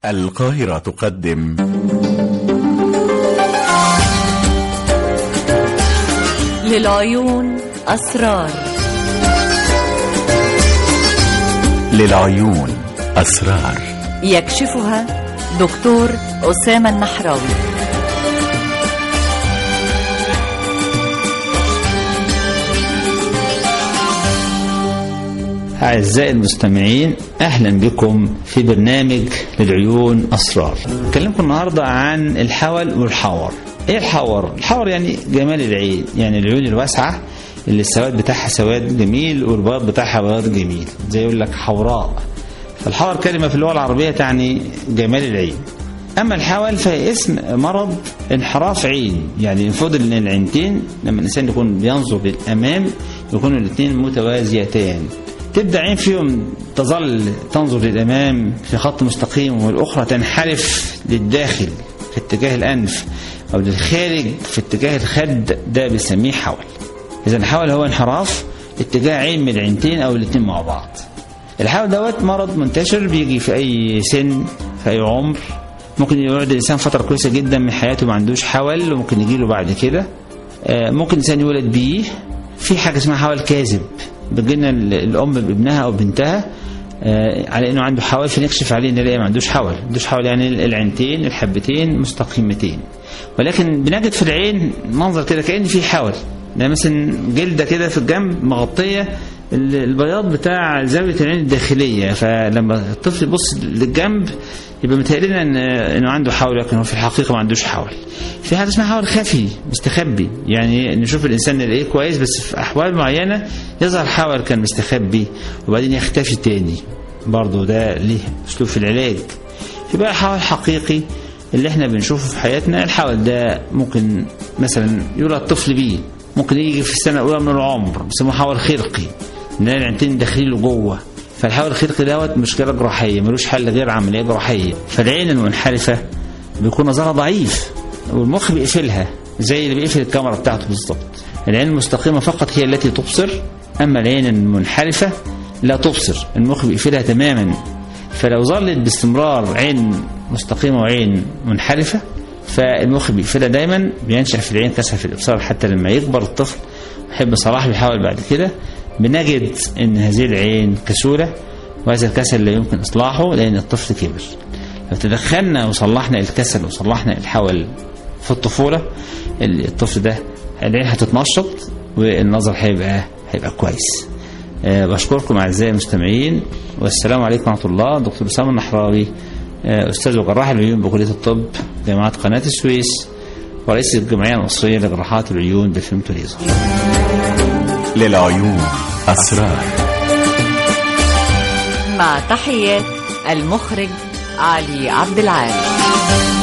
القاهرة تقدم للعيون أسرار للعيون أسرار يكشفها دكتور أسامة النحراوي أعزائي المستمعين أهلا بكم في برنامج للعيون أسرار أكلمكم النهاردة عن الحول والحور إيه الحور؟ الحور يعني جمال العين يعني العيون الواسعة اللي السواد بتاعها سواد جميل والبياض بتاعها بياض جميل زي يقول لك حوراء فالحور كلمة في اللغة العربية تعني جمال العين أما الحول فهي اسم مرض انحراف عين يعني المفروض أن العينتين لما الإنسان يكون بينظر للأمام يكونوا الاثنين متوازيتان تبدا عين فيهم تظل تنظر للامام في خط مستقيم والاخرى تنحرف للداخل في اتجاه الانف او للخارج في اتجاه الخد ده بنسميه حول اذا الحول هو انحراف اتجاه عين من العينتين او الاثنين مع بعض الحول دوت مرض منتشر بيجي في اي سن في اي عمر ممكن يقعد الانسان فتره كويسه جدا من حياته ما عندوش حول وممكن يجي له بعد كده ممكن الانسان يولد بيه في حاجه اسمها حول كاذب بتجينا الام بابنها او بنتها آه على انه عنده حول فنكشف عليه ان ما عندوش حول ما عندوش حول يعني العينتين الحبتين مستقيمتين ولكن بنجد في العين منظر كده كان في حول ده مثلا جلده كده في الجنب مغطيه البياض بتاع زاويه العين الداخليه فلما الطفل يبص للجنب يبقى متهيألنا ان انه عنده حول لكن هو في الحقيقه ما عندوش حول. في حاجه اسمها حول خفي مستخبي يعني نشوف الانسان نلاقيه كويس بس في احوال معينه يظهر حول كان مستخبي وبعدين يختفي تاني. برضه ده ليه اسلوب في العلاج. في بقى حول حقيقي اللي احنا بنشوفه في حياتنا الحول ده ممكن مثلا يولد طفل بيه ممكن يجي في السنه الاولى من العمر بيسموه حول خرقي نلاقي العينتين داخلين له جوه فالحول الخلقي دوت مشكله جراحيه ملوش حل غير عمليه جراحيه فالعين المنحرفه بيكون نظرها ضعيف والمخ بيقفلها زي اللي بيقفل الكاميرا بتاعته بالظبط العين المستقيمه فقط هي التي تبصر اما العين المنحرفه لا تبصر المخ بيقفلها تماما فلو ظلت باستمرار عين مستقيمه وعين منحرفه فالمخ بيقفلها دايما بينشا في العين كسر في الابصار حتى لما يكبر الطفل يحب صلاح بيحاول بعد كده بنجد ان هذه العين كسوله وهذا الكسل لا يمكن اصلاحه لان الطفل كبر لو تدخلنا وصلحنا الكسل وصلحنا الحول في الطفوله الطفل ده العين هتتنشط والنظر هيبقى هيبقى كويس أه بشكركم اعزائي المستمعين والسلام عليكم ورحمه الله دكتور اسامه النحراوي أه استاذ وجراح العيون بكليه الطب جامعه قناه السويس ورئيس الجمعيه المصريه لجراحات العيون بفيلم توريزم للعيون أسرار مع تحيات المخرج علي عبد العال